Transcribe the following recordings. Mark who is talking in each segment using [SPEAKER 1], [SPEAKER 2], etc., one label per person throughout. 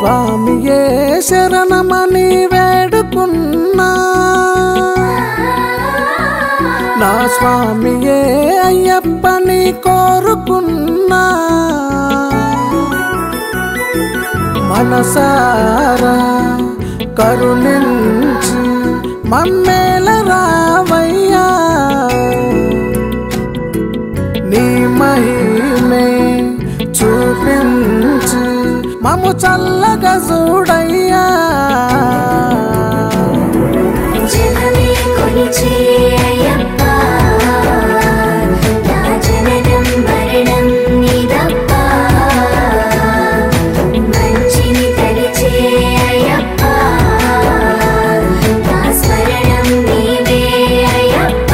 [SPEAKER 1] స్వామియే శరణమని వేడుకున్నా నా స్వామియే అయ్యప్పని కోరుకున్నా మనసారా కరుణించి మమ్మేల రావయ్యా నీ మహిమే చూపించి మము చల్లగా చూడయ్యా
[SPEAKER 2] జగమే కొలిచే అయ్యప్ప నా జననం మరణం నీదప్ప మంచిని తలిచే అయ్యప్ప నా స్మరణం నీవే అయ్యప్ప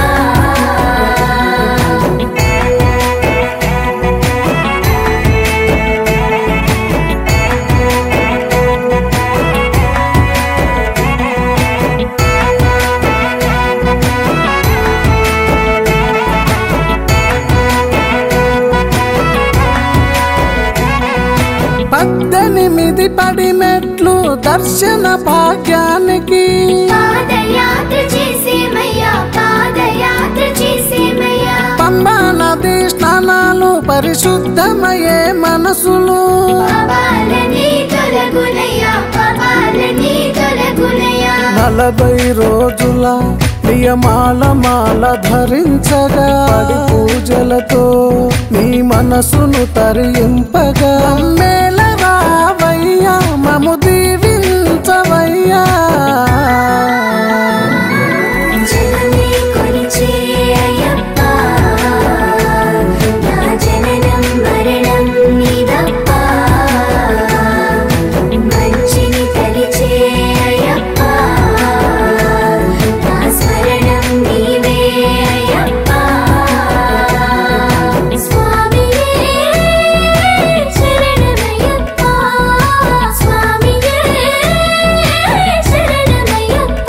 [SPEAKER 1] పద్దెనిమిది పడి మెట్లు దర్శన భాగ్యానికి
[SPEAKER 2] పాదయాత్ర చేసేమయ్యా పాదయాత్ర చేసేమయ్యా
[SPEAKER 1] పంబా నది స్నానాలు పరిశుద్ధమయ్యే మనసులు
[SPEAKER 2] పాపాలని తొలగునయ్యా పాపాలని తొలగునయ్యా
[SPEAKER 1] నలభై రోజుల నియమాల మాల ధరించగా పడి పూజలతో నీ మనసును తరింపగా మేల రావయ్యా మము దీవించవయ్యా
[SPEAKER 2] జగమే కొలిచే అయ్యప్ప నా జననం మరణం నీదప్ప మంచిని తలిచే అయ్యప్ప నా స్మరణం నీవే అయ్యప్ప స్వామియే శరణమయ్యప్ప స్వామియే శరణమయ్యప్ప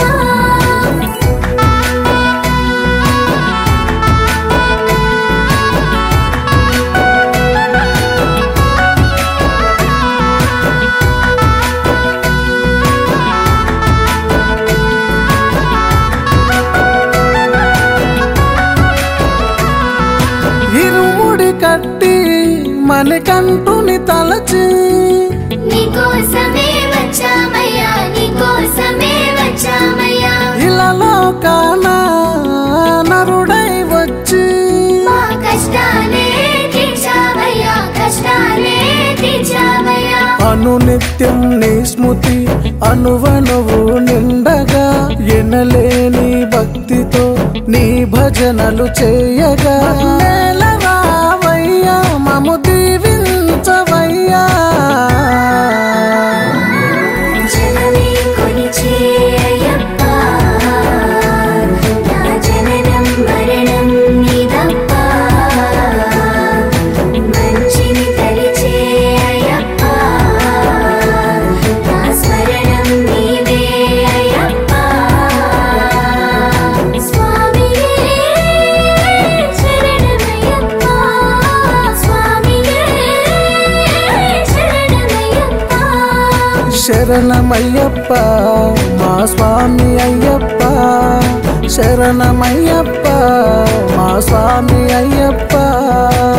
[SPEAKER 1] ఇరుముడి కట్టి మణికంఠుని తలచి
[SPEAKER 2] నీకోసమే వచ్చామయ్యా నీకోసమే వచ్చామయ్యా
[SPEAKER 1] ఇలలో కానా నరుడై వచ్చి
[SPEAKER 2] మా కష్టాలే తీర్చావయ్యా కష్టాలే తీర్చావయ్యా
[SPEAKER 1] అనునిత్యం నీ స్మృతి అనువనువు నిండగా ఎనలేని భక్తితో నీ భజనలు చేయగా నేల రావయ్యా మము దీవించవయ్యా
[SPEAKER 2] జగమే కొలిచే అయ్యప్ప నా జననం మరణం నీదప్ప మంచిని తలిచే అయ్యప్ప నా స్మరణం నీవే అయ్యప్ప స్వామియే శరణమయ్యప్ప స్వామియే శరణమయ్యప్ప
[SPEAKER 1] శరణమయ్యప్ప మా స్వామి అయ్యప్ప శరణమయ్యప్ప మా స్వామి అయ్యప్ప